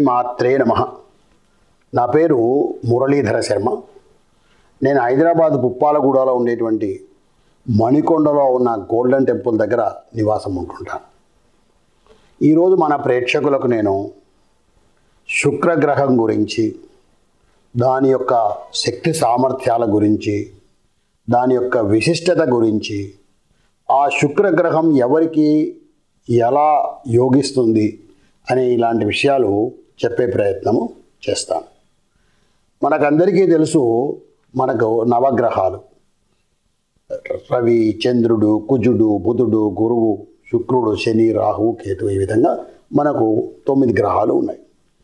శ్రీమాత్రే నమ నా పేరు మురళీధర శర్మ నేను హైదరాబాద్ పుప్పాలగూడలో ఉండేటువంటి మణికొండలో ఉన్న గోల్డెన్ టెంపుల్ దగ్గర నివాసం ఉంటుంటాను ఈరోజు మన ప్రేక్షకులకు నేను శుక్రగ్రహం గురించి దాని యొక్క శక్తి సామర్థ్యాల గురించి దాని యొక్క విశిష్టత గురించి ఆ శుక్రగ్రహం ఎవరికి ఎలా యోగిస్తుంది అనే ఇలాంటి విషయాలు చెప్పే ప్రయత్నము చేస్తాను మనకందరికీ తెలుసు మనకు నవగ్రహాలు రవి చంద్రుడు కుజుడు బుధుడు గురువు శుక్రుడు శని రాహు కేతు ఈ విధంగా మనకు తొమ్మిది గ్రహాలు ఉన్నాయి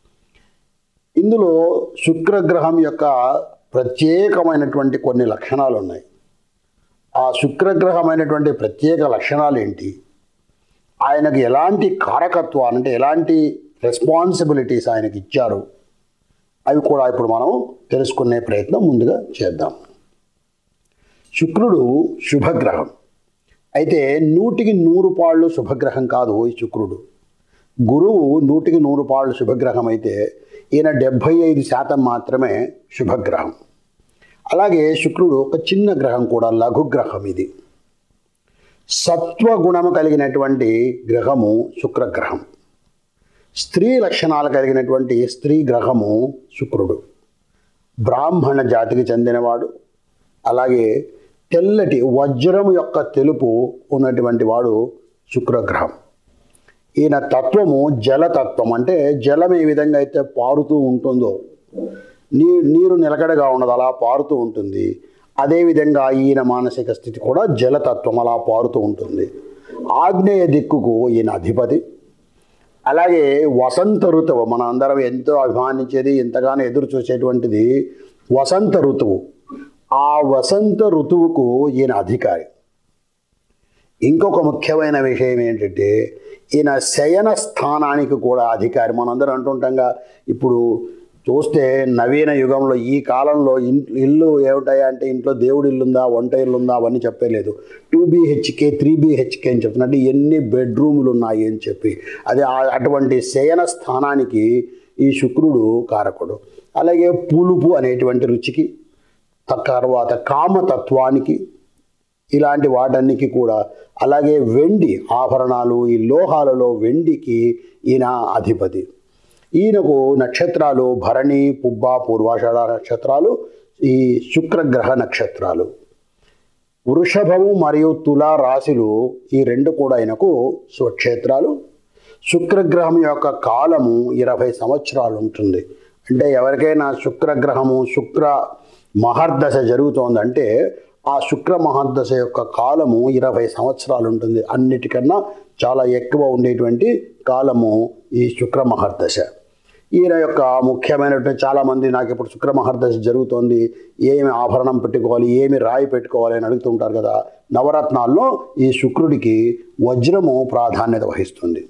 ఇందులో శుక్రగ్రహం యొక్క ప్రత్యేకమైనటువంటి కొన్ని లక్షణాలు ఉన్నాయి ఆ శుక్రగ్రహమైనటువంటి ప్రత్యేక లక్షణాలు ఏంటి ఆయనకు ఎలాంటి కారకత్వాలు అంటే ఎలాంటి రెస్పాన్సిబిలిటీస్ ఆయనకి ఇచ్చారు అవి కూడా ఇప్పుడు మనం తెలుసుకునే ప్రయత్నం ముందుగా చేద్దాం శుక్రుడు శుభగ్రహం అయితే నూటికి నూరు పాళ్ళు శుభగ్రహం కాదు ఈ శుక్రుడు గురువు నూటికి నూరు పాళ్ళు శుభగ్రహం అయితే ఈయన డెబ్భై ఐదు శాతం మాత్రమే శుభగ్రహం అలాగే శుక్రుడు ఒక చిన్న గ్రహం కూడా లఘుగ్రహం ఇది సత్వగుణము కలిగినటువంటి గ్రహము శుక్రగ్రహం స్త్రీ లక్షణాలు కలిగినటువంటి స్త్రీ గ్రహము శుక్రుడు బ్రాహ్మణ జాతికి చెందినవాడు అలాగే తెల్లటి వజ్రము యొక్క తెలుపు ఉన్నటువంటి వాడు శుక్రగ్రహం ఈయన తత్వము జలతత్వం అంటే జలం ఏ విధంగా అయితే పారుతూ ఉంటుందో నీ నీరు నిలకడగా ఉన్నది అలా పారుతూ ఉంటుంది అదేవిధంగా ఈయన మానసిక స్థితి కూడా జలతత్వం అలా పారుతూ ఉంటుంది ఆగ్నేయ దిక్కుకు ఈయన అధిపతి అలాగే వసంత ఋతువు మన అందరం ఎంతో అభిమానించేది ఎంతగానో ఎదురు చూసేటువంటిది వసంత ఋతువు ఆ వసంత ఋతువుకు ఈయన అధికారి ఇంకొక ముఖ్యమైన విషయం ఏంటంటే ఈయన శయన స్థానానికి కూడా అధికారి మనందరం అంటుంటాంగా ఇప్పుడు చూస్తే నవీన యుగంలో ఈ కాలంలో ఇన్- ఇల్లు ఏమిటాయా అంటే ఇంట్లో దేవుడి ఇల్లు ఉందా వంట ఇల్లు ఉందా అవన్నీ చెప్పలేదు టూ బీహెచ్కే త్రీ బీహెచ్కే అని చెప్తున్నట్టు ఎన్ని బెడ్రూములు ఉన్నాయి అని చెప్పి అది ఆ- అటువంటి శయన స్థానానికి ఈ శుక్రుడు కారకుడు అలాగే పులుపు అనేటువంటి రుచికి తర్వాత కామతత్వానికి ఇలాంటి వాటన్నికి కూడా అలాగే వెండి ఆభరణాలు ఈ లోహాలలో వెండికి ఈయన అధిపతి ఈయనకు నక్షత్రాలు భరణి పుబ్బ పూర్వాషాఢ నక్షత్రాలు ఈ శుక్రగ్రహ నక్షత్రాలు వృషభము మరియు తుల రాశులు ఈ రెండు కూడా ఆయనకు స్వక్షేత్రాలు శుక్రగ్రహం యొక్క కాలము ఇరవై సంవత్సరాలు ఉంటుంది అంటే ఎవరికైనా శుక్రగ్రహము శుక్ర మహర్దశ జరుగుతోందంటే ఆ శుక్ర మహర్దశ యొక్క కాలము ఇరవై సంవత్సరాలు ఉంటుంది అన్నిటికన్నా చాలా ఎక్కువ ఉండేటువంటి కాలము ఈ శుక్ర మహర్దశ ఈయన యొక్క ముఖ్యమైనటువంటి చాలామంది నాకు ఇప్పుడు శుక్ర మహర్దశ జరుగుతోంది ఏమి ఆభరణం పెట్టుకోవాలి ఏమి రాయి పెట్టుకోవాలి అని అడుగుతుంటారు కదా నవరత్నాల్లో ఈ శుక్రుడికి వజ్రము ప్రాధాన్యత వహిస్తుంది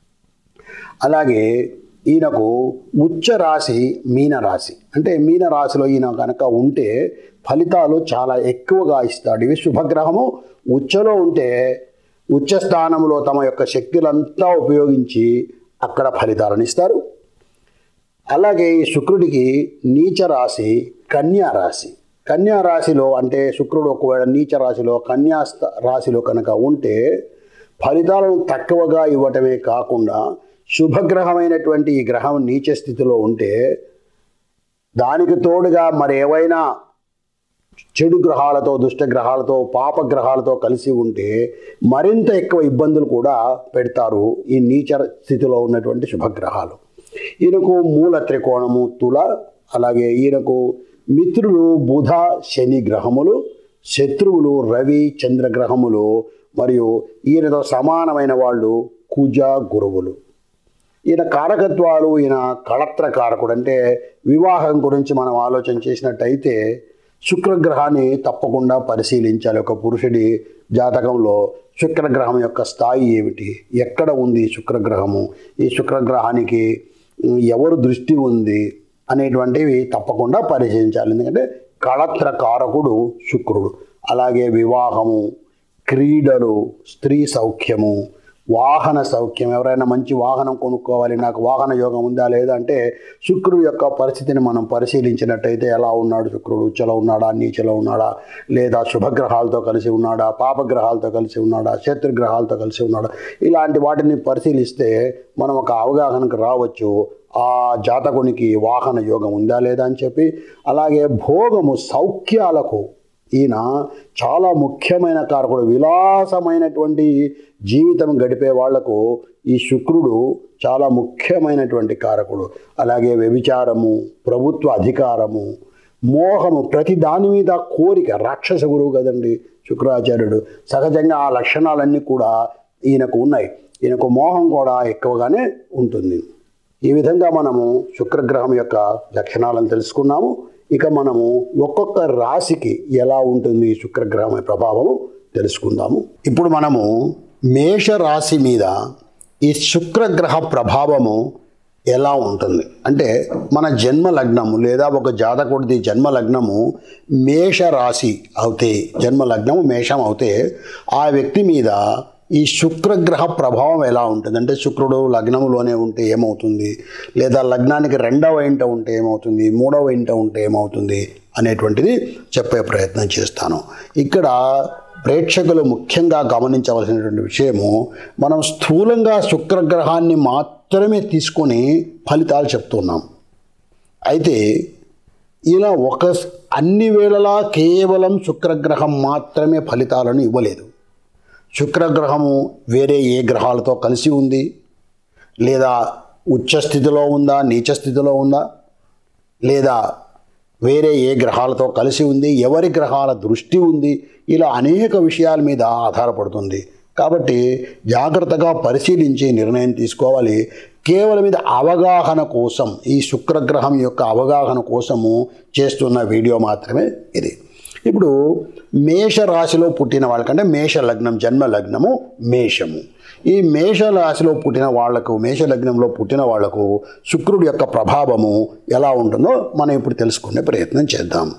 అలాగే ఈయనకు ఉచ్చ రాశి మీన రాశి అంటే మీన రాశిలో ఈయన కనుక ఉంటే ఫలితాలు చాలా ఎక్కువగా ఇస్తాడు ఇవి శుభగ్రహము ఉచ్చలో ఉంటే ఉచ్చ స్థానంలో తమ యొక్క శక్తులంతా ఉపయోగించి అక్కడ ఫలితాలను ఇస్తారు అలాగే ఈ శుక్రుడికి నీచ రాశి కన్యా రాశి కన్యా రాశిలో అంటే శుక్రుడు ఒకవేళ నీచ రాశిలో కన్యా స్థ- రాశిలో కనుక ఉంటే ఫలితాలను తక్కువగా ఇవ్వటమే కాకుండా శుభగ్రహమైనటువంటి ఈ గ్రహం నీచ స్థితిలో ఉంటే దానికి తోడుగా మరి ఏవైనా చెడు గ్రహాలతో దుష్ట గ్రహాలతో పాప గ్రహాలతో కలిసి ఉంటే మరింత ఎక్కువ ఇబ్బందులు కూడా పెడతారు ఈ నీచ స్థితిలో ఉన్నటువంటి శుభగ్రహాలు ఈయనకు మూల త్రికోణము తుల అలాగే ఈయనకు మిత్రులు బుధ శని గ్రహములు శత్రువులు రవి చంద్రగ్రహములు మరియు ఈయనతో సమానమైన వాళ్ళు కుజ గురువులు ఈయన కారకత్వాలు ఈయన కళత్ర కారకుడు అంటే వివాహం గురించి మనం ఆలోచన చేసినట్టయితే శుక్రగ్రహాన్ని తప్పకుండా పరిశీలించాలి ఒక పురుషుడి జాతకంలో శుక్రగ్రహం యొక్క స్థాయి ఏమిటి ఎక్కడ ఉంది ఈ శుక్రగ్రహము ఈ శుక్రగ్రహానికి ఉమ్, ఎవరు దృష్టి ఉంది అనేటువంటివి తప్పకుండా పరిశీలించాలి ఎందుకంటే కళత్ర కారకుడు శుక్రుడు అలాగే వివాహము క్రీడలు స్త్రీ సౌఖ్యము వాహన సౌఖ్యం ఎవరైనా మంచి వాహనం కొనుక్కోవాలి నాకు వాహన యోగం ఉందా లేదా అంటే శుక్రుడు యొక్క పరిస్థితిని మనం పరిశీలించినట్టయితే ఎలా ఉన్నాడు శుక్రుడు ఉచ్చలో ఉన్నాడా నీచలో ఉన్నాడా లేదా శుభగ్రహాలతో కలిసి ఉన్నాడా పాపగ్రహాలతో కలిసి ఉన్నాడా శత్రుగ్రహాలతో కలిసి ఉన్నాడా ఇలాంటి వాటిని పరిశీలిస్తే మనం ఒక అవగాహనకు రావచ్చు ఆ జాతకునికి వాహన యోగం ఉందా లేదా అని చెప్పి అలాగే భోగము సౌఖ్యాలకు ఈయన చాలా ముఖ్యమైన కారకుడు విలాసమైనటువంటి జీవితం గడిపే వాళ్లకు ఈ శుక్రుడు చాలా ముఖ్యమైనటువంటి కారకుడు అలాగే వ్యభిచారము ప్రభుత్వ అధికారము మోహము ప్రతి దాని మీద కోరిక రాక్షస గురువు కదండి శుక్రాచార్యుడు సహజంగా ఆ లక్షణాలన్నీ కూడా ఈయనకు ఉన్నాయి ఈయనకు మోహం కూడా ఎక్కువగానే ఉంటుంది ఈ విధంగా మనము శుక్రగ్రహం యొక్క లక్షణాలను తెలుసుకున్నాము ఇక మనము ఒక్కొక్క రాశికి ఎలా ఉంటుంది ఈ శుక్రగ్రహం ప్రభావము తెలుసుకుందాము ఇప్పుడు మనము మేష రాశి మీద ఈ శుక్రగ్రహ ప్రభావము ఎలా ఉంటుంది అంటే మన జన్మ లగ్నము లేదా ఒక జాతకుడిది జన్మ లగ్నము మేష రాశి అవుతే జన్మ లగ్నము మేషం అవుతే ఆ వ్యక్తి మీద ఈ శుక్రగ్రహ ప్రభావం ఎలా ఉంటుంది అంటే శుక్రుడు లగ్నములోనే ఉంటే ఏమవుతుంది లేదా లగ్నానికి రెండవ ఇంట ఉంటే ఏమవుతుంది మూడవ ఇంట ఉంటే ఏమవుతుంది అనేటువంటిది చెప్పే ప్రయత్నం చేస్తాను ఇక్కడ ప్రేక్షకులు ముఖ్యంగా గమనించవలసినటువంటి విషయము మనం స్థూలంగా శుక్రగ్రహాన్ని మాత్రమే తీసుకొని ఫలితాలు చెప్తున్నాం అయితే ఇలా ఒక అన్ని వేళలా కేవలం శుక్రగ్రహం మాత్రమే ఫలితాలను ఇవ్వలేదు శుక్రగ్రహము వేరే ఏ గ్రహాలతో కలిసి ఉంది లేదా ఉచ్చ స్థితిలో ఉందా నీచ స్థితిలో ఉందా లేదా వేరే ఏ గ్రహాలతో కలిసి ఉంది ఎవరి గ్రహాల దృష్టి ఉంది ఇలా అనేక విషయాల మీద ఆధారపడుతుంది కాబట్టి జాగ్రత్తగా పరిశీలించి నిర్ణయం తీసుకోవాలి కేవలం ఇది అవగాహన కోసం ఈ శుక్రగ్రహం యొక్క అవగాహన కోసము చేస్తున్న వీడియో మాత్రమే ఇది ఇప్పుడు మేష రాశిలో పుట్టిన వాళ్ళకంటే మేష లగ్నం జన్మ లగ్నము మేషము ఈ మేష రాశిలో పుట్టిన వాళ్లకు మేష లగ్నంలో పుట్టిన వాళ్లకు శుక్రుడి యొక్క ప్రభావము ఎలా ఉంటుందో మనం ఇప్పుడు తెలుసుకునే ప్రయత్నం చేద్దాం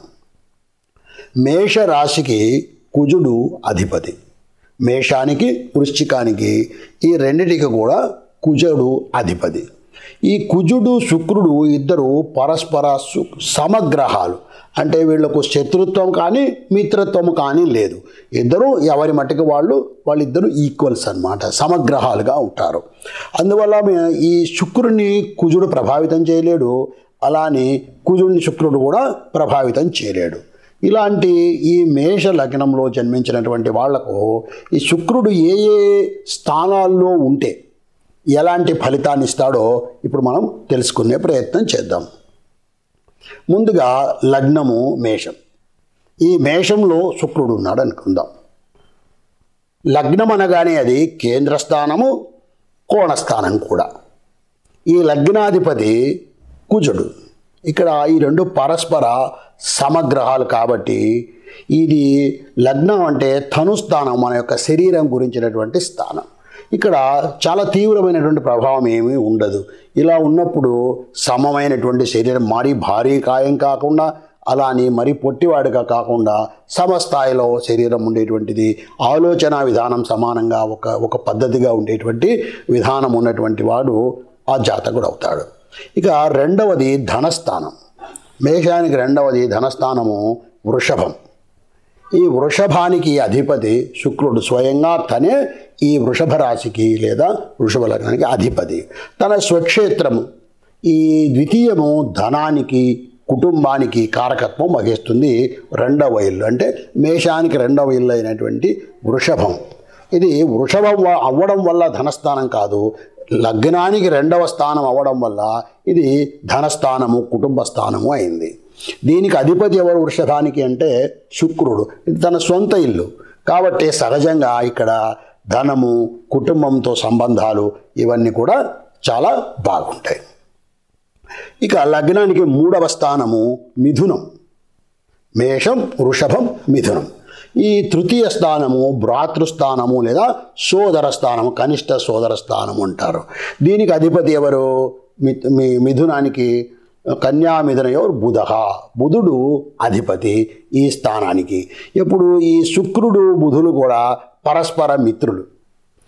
మేష రాశికి కుజుడు అధిపతి మేషానికి వృశ్చికానికి ఈ రెండిటికి కూడా కుజుడు అధిపతి ఈ కుజుడు శుక్రుడు ఇద్దరు పరస్పర సు సమగ్రహాలు అంటే వీళ్ళకు శత్రుత్వం కానీ మిత్రత్వం కానీ లేదు ఇద్దరు ఎవరి మట్టుకు వాళ్ళు వాళ్ళిద్దరు ఈక్వల్స్ అన్నమాట సమగ్రహాలుగా ఉంటారు అందువల్ల మే- ఈ శుక్రుడిని కుజుడు ప్రభావితం చేయలేడు అలానే కుజుడిని శుక్రుడు కూడా ప్రభావితం చేయలేడు ఇలాంటి ఈ మేష లగ్నంలో జన్మించినటువంటి వాళ్లకు ఈ శుక్రుడు ఏ ఏ స్థానాల్లో ఉంటే ఎలాంటి ఫలితాన్ని ఇస్తాడో ఇప్పుడు మనం తెలుసుకునే ప్రయత్నం చేద్దాం ముందుగా లగ్నము మేషం ఈ మేషంలో శుక్రుడు ఉన్నాడు అనుకుందాం లగ్నం అనగానే అది కేంద్రస్థానము కోణస్థానం కూడా ఈ లగ్నాధిపతి కుజుడు ఇక్కడ ఈ రెండు పరస్పర సమగ్రహాలు కాబట్టి ఇది లగ్నం అంటే ధనుస్థానం మన యొక్క శరీరం గురించినటువంటి స్థానం ఇక్కడ చాలా తీవ్రమైనటువంటి ప్రభావం ఏమీ ఉండదు ఇలా ఉన్నప్పుడు సమమైనటువంటి శరీరం మరీ భారీ కాయం కాకుండా అలా అని మరీ పొట్టివాడిగా కాకుండా సమస్థాయిలో శరీరం ఉండేటువంటిది ఆలోచన విధానం సమానంగా ఒక ఒక పద్ధతిగా ఉండేటువంటి విధానం ఉన్నటువంటి వాడు ఆ జాతకుడు అవుతాడు ఇక రెండవది ధనస్థానం మేషానికి రెండవది ధనస్థానము వృషభం ఈ వృషభానికి అధిపతి శుక్రుడు స్వయంగా తనే ఈ వృషభ రాశికి లేదా వృషభ లగ్నానికి అధిపతి తన స్వక్షేత్రము ఈ ద్వితీయము ధనానికి కుటుంబానికి కారకత్వం వహిస్తుంది రెండవ ఇల్లు అంటే మేషానికి రెండవ ఇల్లు అయినటువంటి వృషభం ఇది వృషభం వ- అవ్వడం వల్ల ధనస్థానం కాదు లగ్నానికి రెండవ స్థానం అవ్వడం వల్ల ఇది ధనస్థానము కుటుంబ స్థానము అయింది దీనికి అధిపతి ఎవరు వృషభానికి అంటే శుక్రుడు ఇది తన సొంత ఇల్లు కాబట్టి సహజంగా ఇక్కడ ధనము కుటుంబంతో సంబంధాలు ఇవన్నీ కూడా చాలా బాగుంటాయి ఇక లగ్నానికి మూడవ స్థానము మిథునం మేషం వృషభం మిథునం ఈ తృతీయ స్థానము భ్రాతృస్థానము లేదా సోదర స్థానము కనిష్ట సోదర స్థానము అంటారు దీనికి అధిపతి ఎవరు మి- మీ మిథునానికి కన్యా మిథునయోర్ బుధ బుధుడు అధిపతి ఈ స్థానానికి ఇప్పుడు ఈ శుక్రుడు బుధులు కూడా పరస్పర మిత్రులు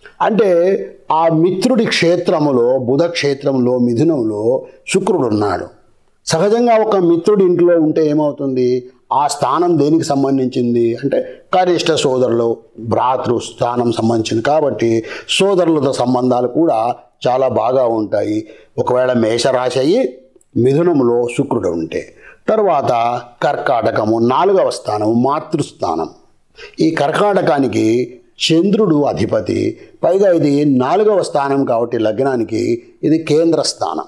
అంటే ఆ మిత్రుడి క్షేత్రములో బుధ క్షేత్రంలో మిథునంలో శుక్రుడు ఉన్నాడు సహజంగా ఒక మిత్రుడి ఇంట్లో ఉంటే ఏమవుతుంది ఆ స్థానం దేనికి సంబంధించింది అంటే కనిష్ట సోదరులు భ్రాతృ స్థానం సంబంధించింది కాబట్టి సోదరులతో సంబంధాలు కూడా చాలా బాగా ఉంటాయి ఒకవేళ మేషరాశి అయ్యి మిథునంలో శుక్రుడు ఉంటే తర్వాత కర్కాటకము నాలుగవ స్థానం మాతృస్థానం ఈ కర్కాటకానికి చంద్రుడు అధిపతి పైగా ఇది నాలుగవ స్థానం కాబట్టి లగ్నానికి ఇది కేంద్ర స్థానం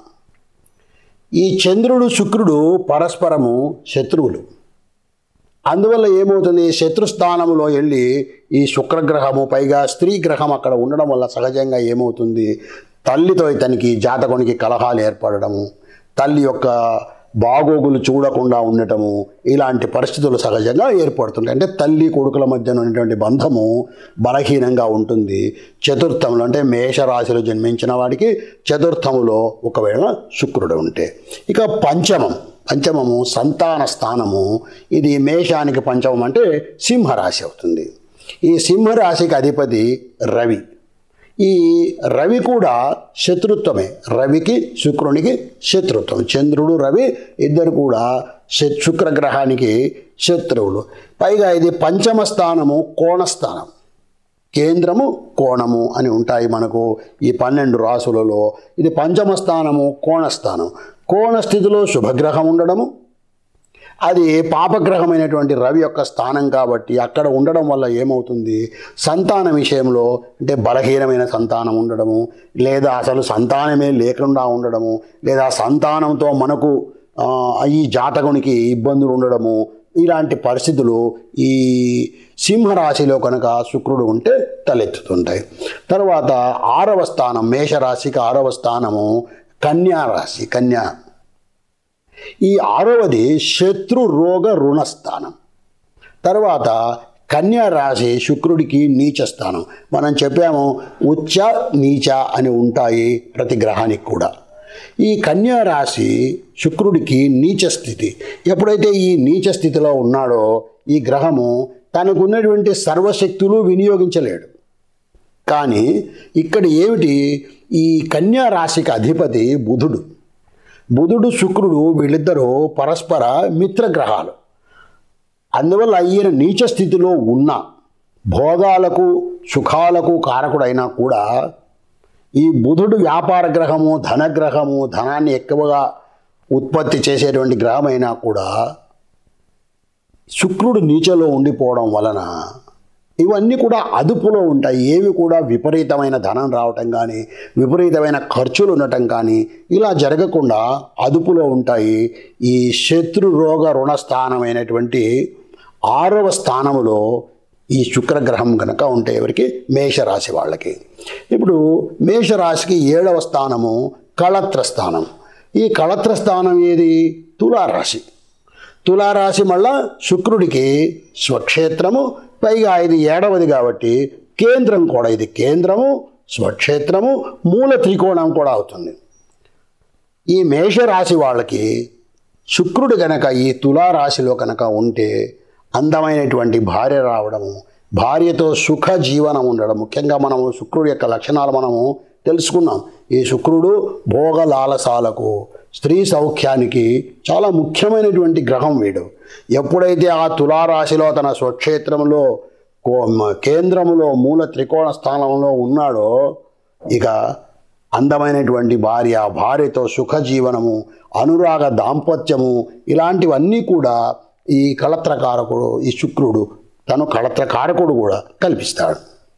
ఈ చంద్రుడు శుక్రుడు పరస్పరము శత్రువులు అందువల్ల ఏమవుతుంది శత్రుస్థానంలో వెళ్ళి ఈ శుక్రగ్రహము పైగా స్త్రీ గ్రహం అక్కడ ఉండడం వల్ల సహజంగా ఏమవుతుంది తల్లితో ఇతనికి జాతకునికి కలహాలు ఏర్పడము తల్లి యొక్క బాగోగులు చూడకుండా ఉండటము ఇలాంటి పరిస్థితులు సహజంగా ఏర్పడుతుంటాయి అంటే తల్లి కొడుకుల మధ్య ఉన్నటువంటి బంధము బలహీనంగా ఉంటుంది చతుర్థంలో అంటే మేషరాశిలో జన్మించిన వాడికి చతుర్థములో ఒకవేళ శుక్రుడు ఉంటే ఇక పంచమం పంచమము సంతాన స్థానము ఇది మేషానికి పంచమం అంటే సింహరాశి అవుతుంది ఈ సింహరాశికి అధిపతి రవి ఈ రవి కూడా శత్రుత్వమే రవికి శుక్రునికి శత్రుత్వం చంద్రుడు రవి ఇద్దరు కూడా శ- శుక్రగ్రహానికి శత్రువులు పైగా ఇది పంచమ స్థానము కోణస్థానం కేంద్రము కోణము అని ఉంటాయి మనకు ఈ పన్నెండు రాసులలో ఇది పంచమ స్థానము కోణస్థానం కోణ స్థితిలో శుభగ్రహం ఉండడము అది పాపగ్రహమైనటువంటి రవి యొక్క స్థానం కాబట్టి అక్కడ ఉండడం వల్ల ఏమవుతుంది సంతాన విషయంలో అంటే బలహీనమైన సంతానం ఉండడము లేదా అసలు సంతానమే లేకుండా ఉండడము లేదా సంతానంతో మనకు ఆ, ఈ జాతకునికి ఇబ్బందులు ఉండడము ఇలాంటి పరిస్థితులు ఈ సింహరాశిలో కనుక శుక్రుడు ఉంటే తలెత్తుతుంటాయి తర్వాత ఆరవ స్థానం మేషరాశికి ఆరవ స్థానము కన్యా రాశి కన్యా ఈ ఆరవది శత్రు రోగ రుణస్థానం తర్వాత కన్యా రాశి శుక్రుడికి నీచ స్థానం మనం చెప్పాము ఉచ్చ నీచ అని ఉంటాయి ప్రతి గ్రహానికి కూడా ఈ కన్యా రాశి శుక్రుడికి నీచ స్థితి ఎప్పుడైతే ఈ నీచ స్థితిలో ఉన్నాడో ఈ గ్రహము తనకు ఉన్నటువంటి సర్వశక్తులు వినియోగించలేడు కానీ ఇక్కడ ఏమిటి ఈ కన్యా రాశికి అధిపతి బుధుడు బుధుడు శుక్రుడు వీళ్ళిద్దరూ పరస్పర మిత్రగ్రహాలు అందువల్ల ఈయన నీచ స్థితిలో ఉన్న భోగాలకు సుఖాలకు కారకుడైనా కూడా ఈ బుధుడు వ్యాపార గ్రహము ధనగ్రహము ధనాన్ని ఎక్కువగా ఉత్పత్తి చేసేటువంటి గ్రహం అయినా కూడా శుక్రుడు నీచలో ఉండిపోవడం వలన ఇవన్నీ కూడా అదుపులో ఉంటాయి ఏవి కూడా విపరీతమైన ధనం రావటం కానీ విపరీతమైన ఖర్చులు ఉండటం కానీ ఇలా జరగకుండా అదుపులో ఉంటాయి ఈ శత్రు రోగ రుణస్థానమైనటువంటి ఆరవ స్థానములో ఈ శుక్రగ్రహం కనుక ఉంటే ఎవరికి మేషరాశి వాళ్ళకి ఇప్పుడు మేషరాశికి ఏడవ స్థానము కళత్ర స్థానం ఈ కళత్ర స్థానం ఏది తులారాశి తులారాశి మళ్ళా శుక్రుడికి స్వక్షేత్రము పైగా ఇది ఏడవది కాబట్టి కేంద్రం కూడా ఇది కేంద్రము స్వక్షేత్రము మూల త్రికోణం కూడా అవుతుంది ఈ మేషరాశి వాళ్ళకి శుక్రుడు కనుక ఈ తులారాశిలో కనుక ఉంటే అందమైనటువంటి భార్య రావడము భార్యతో సుఖ జీవనం ఉండడం ముఖ్యంగా మనము శుక్రుడి యొక్క లక్షణాలు మనము తెలుసుకున్నాం ఈ శుక్రుడు భోగ లాలసాలకు స్త్రీ సౌఖ్యానికి చాలా ముఖ్యమైనటువంటి గ్రహం వీడు ఎప్పుడైతే ఆ తులారాశిలో తన స్వక్షేత్రంలో కో- మ- కేంద్రములో మూల త్రికోణ స్థానంలో ఉన్నాడో ఇక అందమైనటువంటి భార్య భార్యతో సుఖ జీవనము అనురాగ దాంపత్యము ఇలాంటివన్నీ కూడా ఈ కళత్రకారకుడు ఈ శుక్రుడు తను కళత్రకారకుడు కూడా కల్పిస్తాడు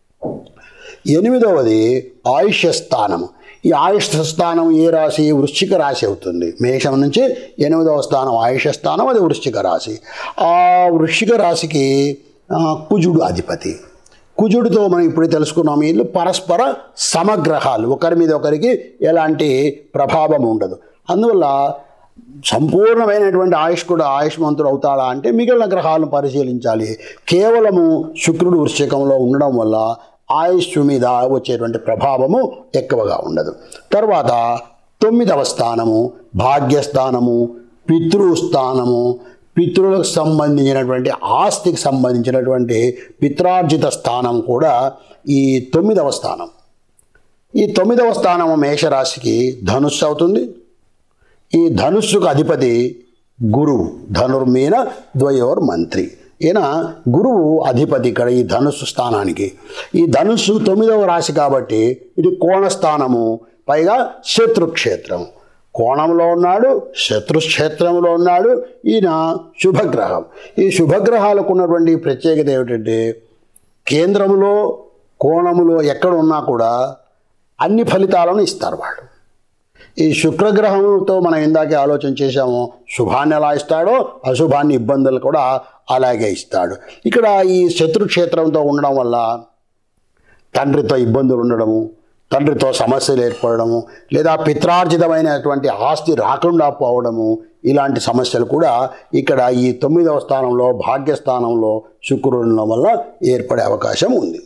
ఎనిమిదవది ఆయుష్య స్థానము ఈ ఆయుష్ స్థానం ఏ రాశి వృశ్చిక రాశి అవుతుంది మేషం నుంచి ఎనిమిదవ స్థానం ఆయుష స్థానం అది వృశ్చిక రాశి ఆ వృశ్చిక రాశికి ఆ, కుజుడు అధిపతి కుజుడితో మనం ఇప్పుడు తెలుసుకున్నాం వీళ్ళు పరస్పర సమగ్రహాలు ఒకరి మీద ఒకరికి ఎలాంటి ప్రభావం ఉండదు అందువల్ల సంపూర్ణమైనటువంటి ఆయుష్కుడు ఆయుష్మంతుడు అవుతాడా అంటే మిగిలిన గ్రహాలను పరిశీలించాలి కేవలము శుక్రుడు వృశ్చికంలో ఉండడం వల్ల ఆయుష్ మీద వచ్చేటువంటి ప్రభావము ఎక్కువగా ఉండదు తర్వాత తొమ్మిదవ స్థానము భాగ్యస్థానము పితృస్థానము పితృలకు సంబంధించినటువంటి ఆస్తికి సంబంధించినటువంటి పిత్రార్జిత స్థానం కూడా ఈ తొమ్మిదవ స్థానం ఈ తొమ్మిదవ స్థానం మేషరాశికి ధనుస్సు అవుతుంది ఈ ధనుస్సుకు అధిపతి గురువు ధనుర్మీన ద్వయోర్ మంత్రి ఈయన గురువు అధిపతి ఇక్కడ ఈ ధనుస్సు స్థానానికి ఈ ధనుస్సు తొమ్మిదవ రాశి కాబట్టి ఇది కోణస్థానము పైగా శత్రుక్షేత్రం కోణంలో ఉన్నాడు శత్రుక్షేత్రంలో ఉన్నాడు ఈయన శుభగ్రహం ఈ శుభగ్రహాలకు ఉన్నటువంటి ప్రత్యేకత ఏమిటంటే కేంద్రంలో కోణములో ఎక్కడ ఉన్నా కూడా అన్ని ఫలితాలను ఇస్తారు వాళ్ళు ఈ శుక్రగ్రహంతో మనం ఇందాకే ఆలోచన చేశాము శుభాన్ని ఎలా ఇస్తాడో అశుభాన్ని ఇబ్బందులు కూడా అలాగే ఇస్తాడు ఇక్కడ ఈ శత్రుక్షేత్రంతో ఉండడం వల్ల తండ్రితో ఇబ్బందులు ఉండడము తండ్రితో సమస్యలు ఏర్పడము లేదా పిత్రార్జితమైనటువంటి ఆస్తి రాకుండా పోవడము ఇలాంటి సమస్యలు కూడా ఇక్కడ ఈ తొమ్మిదవ స్థానంలో భాగ్యస్థానంలో శుక్రుడు ఉండడం వల్ల ఏర్పడే అవకాశం ఉంది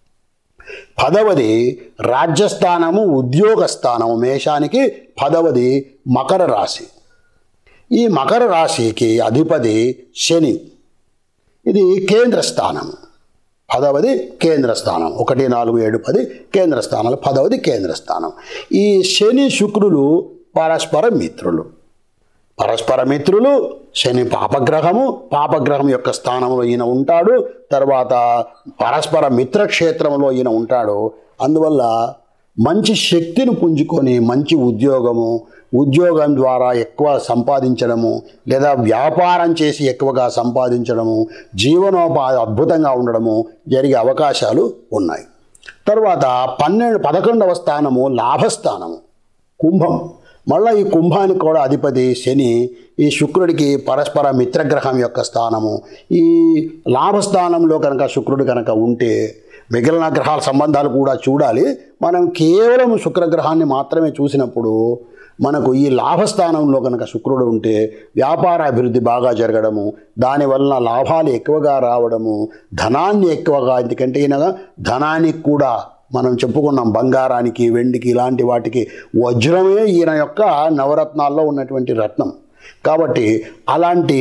పదవది రాజ్యస్థానము ఉద్యోగ స్థానము మేషానికి పదవది మకర రాశి ఈ మకర రాశికి అధిపతి శని ఇది కేంద్ర స్థానం పదవది కేంద్ర స్థానం ఒకటి నాలుగు ఏడు పది కేంద్ర స్థానాలు పదవది కేంద్ర స్థానం ఈ శని శుక్రులు పరస్పర మిత్రులు పరస్పర మిత్రులు శని పాపగ్రహము పాపగ్రహం యొక్క స్థానంలో ఈయన ఉంటాడు తర్వాత పరస్పర మిత్రక్షేత్రంలో ఈయన ఉంటాడు అందువల్ల మంచి శక్తిని పుంజుకొని మంచి ఉద్యోగము ఉద్యోగం ద్వారా ఎక్కువ సంపాదించడము లేదా వ్యాపారం చేసి ఎక్కువగా సంపాదించడము జీవనోపాధి అద్భుతంగా ఉండడము జరిగే అవకాశాలు ఉన్నాయి తర్వాత పన్నెండు పదకొండవ స్థానము లాభస్థానము కుంభం మళ్ళీ ఈ కుంభానికి కూడా అధిపతి శని ఈ శుక్రుడికి పరస్పర మిత్రగ్రహం యొక్క స్థానము ఈ లాభస్థానంలో కనుక శుక్రుడు కనుక ఉంటే మిగిలిన గ్రహాల సంబంధాలు కూడా చూడాలి మనం కేవలం శుక్రగ్రహాన్ని మాత్రమే చూసినప్పుడు మనకు ఈ లాభస్థానంలో కనుక శుక్రుడు ఉంటే వ్యాపార అభివృద్ధి బాగా జరగడము దానివలన లాభాలు ఎక్కువగా రావడము ధనాన్ని ఎక్కువగా ఎందుకంటే ఈయన ధనానికి కూడా మనం చెప్పుకున్నాం బంగారానికి వెండికి ఇలాంటి వాటికి వజ్రమే ఈయన యొక్క నవరత్నాల్లో ఉన్నటువంటి రత్నం కాబట్టి అలాంటి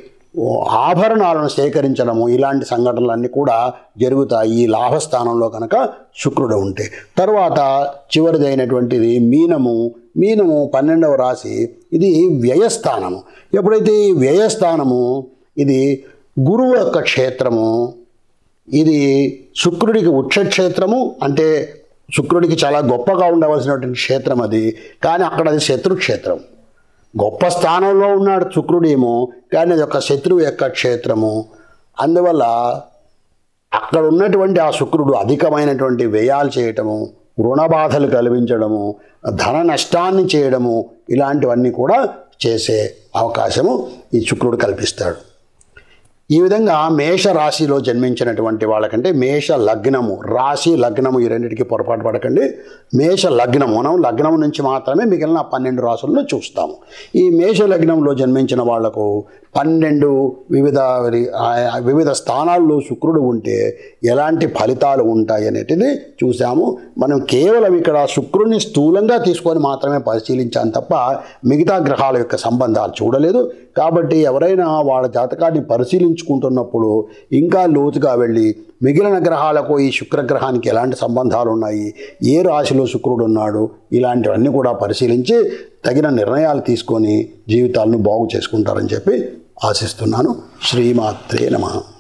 ఆభరణాలను సేకరించడము ఇలాంటి సంఘటనలన్నీ కూడా జరుగుతాయి ఈ లాభస్థానంలో కనుక శుక్రుడు ఉంటే తర్వాత చివరిది అయినటువంటిది మీనము మీనము పన్నెండవ రాశి ఇది వ్యయస్థానము ఎప్పుడైతే ఈ వ్యయస్థానము ఇది గురువు యొక్క క్షేత్రము ఇది శుక్రుడికి ఉక్షక్షేత్రము అంటే శుక్రుడికి చాలా గొప్పగా ఉండవలసినటువంటి క్షేత్రం అది కానీ అక్కడ అది శత్రుక్షేత్రం గొప్ప స్థానంలో ఉన్నాడు శుక్రుడేమో కానీ అది ఒక శత్రువు యొక్క క్షేత్రము అందువల్ల అక్కడ ఉన్నటువంటి ఆ శుక్రుడు అధికమైనటువంటి వ్యయాలు చేయటము రుణ బాధలు కలిగించడము ధన నష్టాన్ని చేయడము ఇలాంటివన్నీ కూడా చేసే అవకాశము ఈ శుక్రుడు కల్పిస్తాడు ఈ విధంగా మేష రాశిలో జన్మించినటువంటి వాళ్ళకంటే మేష లగ్నము రాశి లగ్నము ఈ రెండింటికి పొరపాటు పడకండి మేష లగ్నం మనం లగ్నం నుంచి మాత్రమే మిగిలిన పన్నెండు రాసులను చూస్తాము ఈ మేష లగ్నంలో జన్మించిన వాళ్లకు పన్నెండు వివిధ ఆ వివిధ స్థానాల్లో శుక్రుడు ఉంటే ఎలాంటి ఫలితాలు ఉంటాయి అనేటిది చూసాము మనం కేవలం ఇక్కడ శుక్రుడిని స్థూలంగా తీసుకొని మాత్రమే పరిశీలించాం తప్ప మిగతా గ్రహాల యొక్క సంబంధాలు చూడలేదు కాబట్టి ఎవరైనా వాళ్ళ జాతకాన్ని పరిశీలించుకుంటున్నప్పుడు ఇంకా లోతుగా వెళ్ళి మిగిలిన గ్రహాలకు ఈ శుక్రగ్రహానికి ఎలాంటి సంబంధాలు ఉన్నాయి ఏ రాశిలో శుక్రుడు ఉన్నాడు ఇలాంటివన్నీ కూడా పరిశీలించి తగిన నిర్ణయాలు తీసుకొని జీవితాలను బాగు చేసుకుంటారని చెప్పి ఆశిస్తున్నాను శ్రీమాత్రే నమ